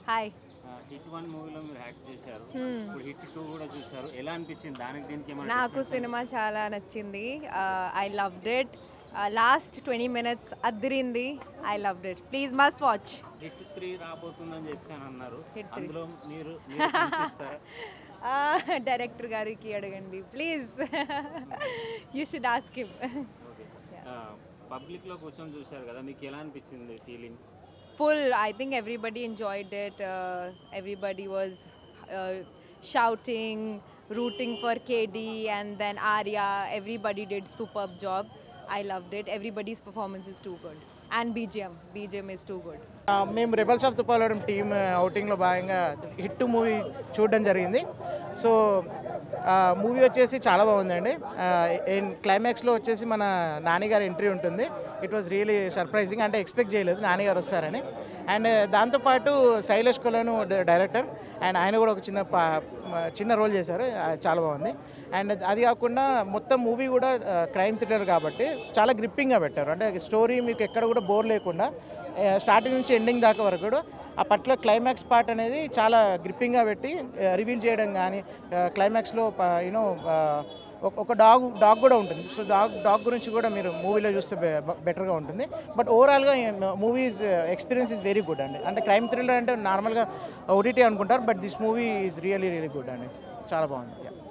Hi hit one మూవీలో మీరు act చేశారు ఇప్పుడు హిట్ టూ కూడా చూసారు ఎలా అనిపించింది దానికి దీనికి ఏమైనా నాకు సినిమా చాలా నచ్చింది I loved it last twenty minutes అద్దరింది I loved it please must watch hit three రాబోతుందని చెప్పాను అన్నారు Hit three. అందులో మీరు మీరు కనిపిస్తారా? డైరెక్టర్ గారికి అడగండి please you should ask him okay public లో కూర్చొని చూశారు కదా మీకు ఎలా అనిపించింది feeling full i think everybody enjoyed it uh, everybody was uh, shouting rooting for kd and then arya everybody did superb job i loved it everybody's performance is too good and bgm bgm is too good ఆ, మేము rebels of Tupalavaram team అవుటింగ్లో భాగంగా hit movie చూడడం జరిగింది so movie వచ్చేసి చాలా బాగుందండి క్లైమాక్స్లో వచ్చేసి మన నాన్నగారి ఎంట్రీ ఉంటుంది ఇట్ వాజ్ రియలీ సర్ప్రైజింగ్ అంటే ఎక్స్పెక్ట్ చేయలేదు నాన్నగారు వస్తారని అండ్ దాంతోపాటు శైలేష్ కొలను డైరెక్టర్ అండ్ ఆయన కూడా ఒక చిన్న పా- చిన్న రోల్ చేశారు ఆ, చాలా బాగుంది అండ్ అది కాకుండా మొత్తం మూవీ కూడా క్రైమ్ థ్రిల్లర్ కాబట్టి చాలా గ్రిప్పింగ్గా పెట్టారు అంటే స్టోరీ మీకు ఎక్కడ కూడా బోర్ లేకుండా స్టార్టింగ్ నుంచి ఎండింగ్ దాకా వరకు కూడా ఆ పర్టికులర్ క్లైమాక్స్ పార్ట్ అనేది చాలా గ్రిప్పింగ్గా పెట్టి రివీల్ చేయడం కానీ క్లైమాక్స్లో యూనో ఒక డాగ్ డాగ్ కూడా ఉంటుంది సో డాగ్ డాగ్ గురించి కూడా మీరు మూవీలో చూస్తే బెటర్గా ఉంటుంది బట్ ఓవరాల్గా movies experience is very good అండి అంటే క్రైమ్ థ్రిల్లర్ అంటే నార్మల్గా ఓటీటీ అనుకుంటారు but this movie is really really good అండి చాలా బాగుంది Yeah.